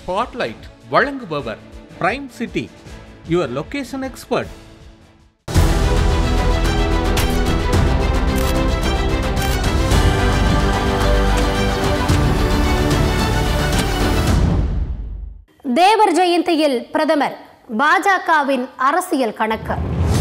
Spotlight வழங்குபவர் prime city your location expert Thevar ஜெயந்தியில் பிரதமர் பாஜகவின் அரசியல் கணக்கு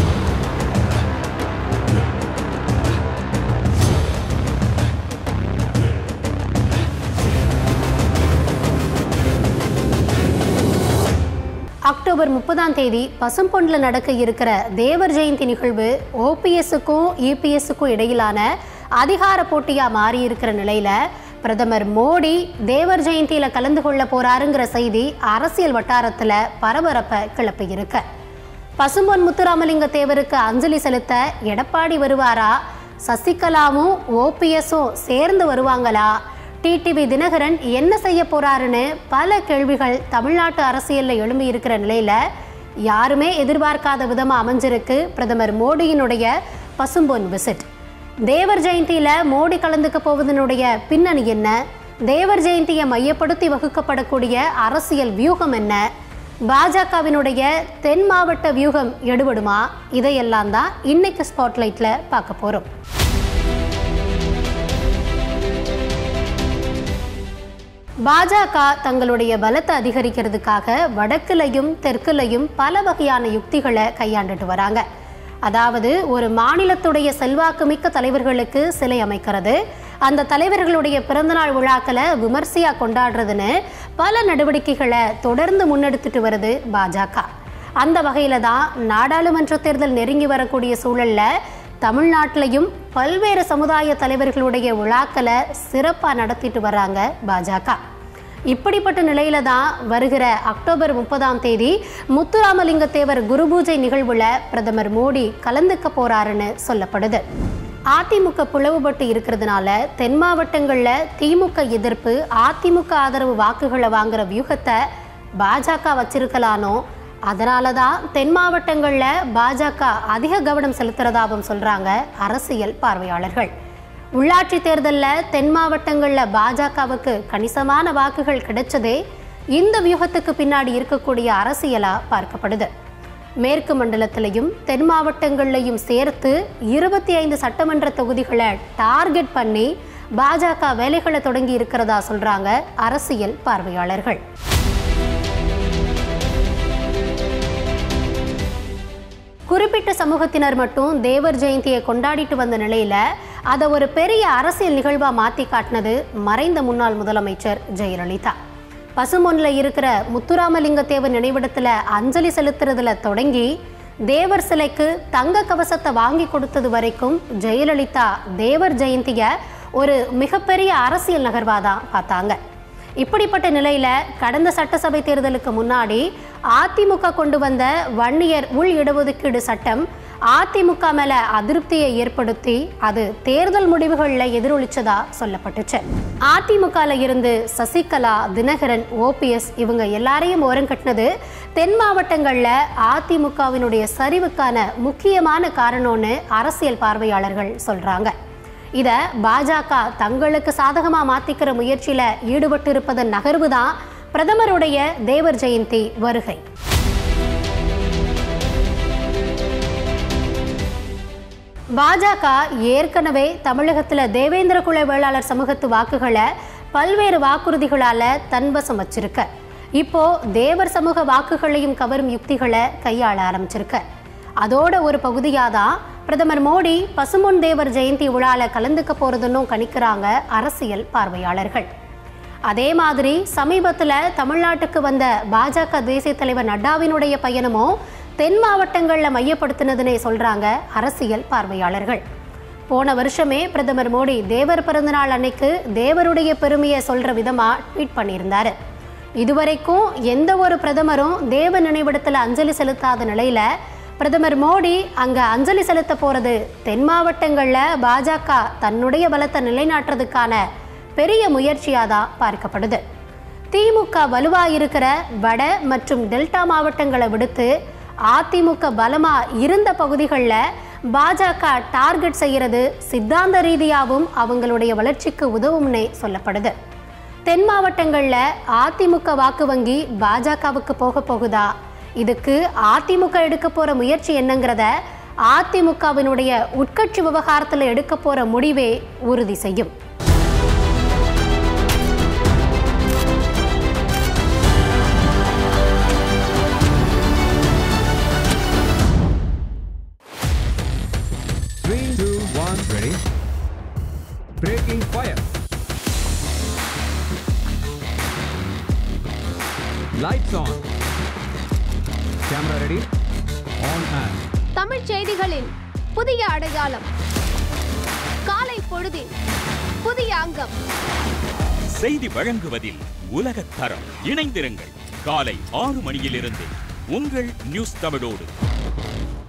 அக்டோபர் முப்பதாம் தேதி பசும்பொன்னில் நடக்க இருக்கிற தேவர் ஜெயந்தி நிகழ்வு ஓபிஎஸ்ஸுக்கும் இபிஎஸ்ஸுக்கும் இடையிலான அதிகார போட்டியா மாறி இருக்கிற நிலையில பிரதமர் மோடி தேவர் ஜெயந்தியில கலந்து கொள்ள போறாருங்கிற செய்தி அரசியல் வட்டாரத்துல பரபரப்பை கிளப்பி இருக்கு பசும்பொன் முத்துராமலிங்க தேவருக்கு அஞ்சலி செலுத்த எடப்பாடி வருவாரா சசிகலாவும் ஓபிஎஸும் சேர்ந்து வருவாங்களா டிடிவி தினகரன் என்ன செய்ய போறாருன்னு பல கேள்விகள் தமிழ்நாட்டு அரசியல்ல எழும்பி இருக்கிற நிலையில யாருமே எதிர்பார்க்காத விதமா அமைஞ்சிருக்கு பிரதமர் மோடியினுடைய பசும்பொன் விசிட் தேவர் ஜெயந்தியில மோடி கலந்துக்க போவதனுடைய பின்னணி என்ன தேவர் ஜெயந்தியை மையப்படுத்தி வகுக்கப்படக்கூடிய அரசியல் வியூகம் என்ன பாஜகவினுடைய தென் மாவட்ட வியூகம் எடுபடுமா இதையெல்லாம் தான் இன்னைக்கு ஸ்பாட்லைட்ல பார்க்க போறோம் பாஜக தங்களுடைய பலத்தை அதிகரிக்கிறதுக்காக வடக்குலையும் தெற்குலையும் பல வகையான யுக்திகளை கையாண்டுட்டு வராங்க அதாவது ஒரு மாநிலத்துடைய செல்வாக்கு மிக்க தலைவர்களுக்கு சிலை அமைக்கிறது அந்த தலைவர்களுடைய பிறந்தநாள் விழாக்களை விமர்சையா கொண்டாடுறதுன்னு பல நடவடிக்கைகளை தொடர்ந்து முன்னெடுத்துட்டு வருது பாஜக அந்த வகையில தான் நாடாளுமன்ற தேர்தல் நெருங்கி வரக்கூடிய சூழல்ல தமிழ்நாட்டிலையும் பல்வேறு சமுதாய தலைவர்களுடைய விழாக்களை சிறப்பாக நடத்திட்டு வராங்க பாஜக இப்படிப்பட்ட நிலையில தான் வருகிற அக்டோபர் முப்பதாம் தேதி முத்துராமலிங்க தேவர் குருபூஜை நிகழ்வுல பிரதமர் மோடி கலந்துக்க போறாருன்னு சொல்லப்படுது அதிமுக பிளவுபட்டு இருக்கிறதுனால தென் மாவட்டங்கள்ல திமுக எதிர்ப்பு அதிமுக ஆதரவு வாக்குகளை வாங்குற வியூகத்தை பாஜக வச்சிருக்கலானோ அதனால தான் தென் மாவட்டங்களில் பாஜக அதிக கவனம் செலுத்துறதாகவும் சொல்றாங்க அரசியல் பார்வையாளர்கள் உள்ளாட்சி தேர்தலில் தென் மாவட்டங்களில் பாஜகவுக்கு கணிசமான வாக்குகள் கிடைச்சதே இந்த வியூகத்துக்கு பின்னாடி இருக்கக்கூடிய அரசியலா பார்க்கப்படுது மேற்கு மண்டலத்திலையும் தென் மாவட்டங்கள்லையும் சேர்த்து இருபத்தி ஐந்து சட்டமன்ற தொகுதிகளை டார்கெட் பண்ணி பாஜக வேலைகளை தொடங்கி இருக்கிறதா சொல்றாங்க அரசியல் பார்வையாளர்கள் குறிப்பிட்ட சமூகத்தினர் மட்டும் தேவர் ஜெயந்தியை கொண்டாடிட்டு வந்த நிலையில அதை ஒரு பெரிய அரசியல் நிகழ்வா மாத்தி காட்டினது மறைந்த முன்னாள் முதலமைச்சர் ஜெயலலிதா பசுமொன்ல இருக்கிற முத்துராமலிங்க தேவர் நினைவிடத்துல அஞ்சலி செலுத்துறதுல தொடங்கி தேவர் சிலைக்கு தங்க கவசத்தை வாங்கி கொடுத்தது வரைக்கும் ஜெயலலிதா தேவர் ஜெயந்திய ஒரு மிகப்பெரிய அரசியல் நகர்வாதான் பார்த்தாங்க இப்படிப்பட்ட நிலையில கடந்த சட்டசபை தேர்தலுக்கு முன்னாடி அதிமுக கொண்டு வந்த வன்னியர் உள் இடஒதுக்கீடு சட்டம் அதிமுக மேல அதிருப்தியை ஏற்படுத்தி அது தேர்தல் முடிவுகளில் எதிரொலிச்சதா சொல்லப்பட்டுச்சு அதிமுகல இருந்து சசிகலா தினகரன் ஓபிஎஸ் இவங்க எல்லாரையும் ஓரங்கட்டினது தென் மாவட்டங்கள்ல அதிமுகவினுடைய சரிவுக்கான முக்கியமான காரணம்னு அரசியல் பார்வையாளர்கள் சொல்றாங்க இதை பாஜக தங்களுக்கு சாதகமாக மாத்திக்கிற முயற்சியில் ஈடுபட்டு இருப்பதன் நகர்வு தான் பிரதமருடைய தேவர் ஜெயந்தி வருகை பாஜக ஏற்கனவே தமிழகத்தில் தேவேந்திர குல வேளாளர் சமூகத்து வாக்குகளை பல்வேறு வாக்குறுதிகளால் தன்வசம் வச்சிருக்க இப்போ தேவர் சமூக வாக்குகளையும் கவரும் யுக்திகளை கையாள ஆரம்பிச்சிருக்க அதோட ஒரு பகுதியாக தான் பிரதமர் மோடி பசுமொன் தேவர் ஜெயந்தி விழால கலந்துக்க போறதுன்னும் கணிக்கிறாங்க அரசியல் பார்வையாளர்கள் அதே மாதிரி சமீபத்தில் தமிழ்நாட்டுக்கு வந்த பாஜக தேசிய தலைவர் நட்டாவினுடைய பயணமும் தென் மாவட்டங்களில் மையப்படுத்தினதுன்னே சொல்றாங்க அரசியல் பார்வையாளர்கள் போன வருஷமே பிரதமர் மோடி தேவர் பிறந்தநாள் அன்னைக்கு தேவருடைய பெருமையை சொல்ற விதமா ட்வீட் பண்ணியிருந்தாரு இதுவரைக்கும் எந்த ஒரு பிரதமரும் தேவ நினைவிடத்தில் அஞ்சலி செலுத்தாத நிலையில பிரதமர் மோடி அங்க அஞ்சலி செலுத்த போறது தென் மாவட்டங்கள்ல பாஜக தன்னுடைய பலத்தை நிலைநாட்டுறதுக்கான பெரிய முயற்சியாக தான் பார்க்கப்படுது திமுக வலுவா இருக்கிற வட மற்றும் டெல்டா மாவட்டங்களை விடுத்து அதிமுக பலமா இருந்த பகுதிகளில் பாஜக டார்கெட் செய்யறது சித்தாந்த ரீதியாகவும் அவங்களுடைய வளர்ச்சிக்கு உதவும்னே சொல்லப்படுது தென் மாவட்டங்கள்ல அதிமுக வாக்கு வங்கி பாஜகவுக்கு போக போகுதா இதுக்கு அதிமுக எடுக்க போற முயற்சி என்னங்கிறத அதிமுகவினுடைய உட்கட்சி விவகாரத்தில் எடுக்க போற முடிவே உறுதி செய்யும் Three, two, one, ready. Breaking fire. Lights on. Camera ready. On and. தமிழ்ச் செய்திகளின் புதிய அடையாளம் காலை பொழுதின் புதிய அங்கம் செய்தி வழங்குவதில் உலகத் தரம் இணைந்திருங்கள் காலை ஆறு மணியிலிருந்து உங்கள் நியூஸ் தமிழோடு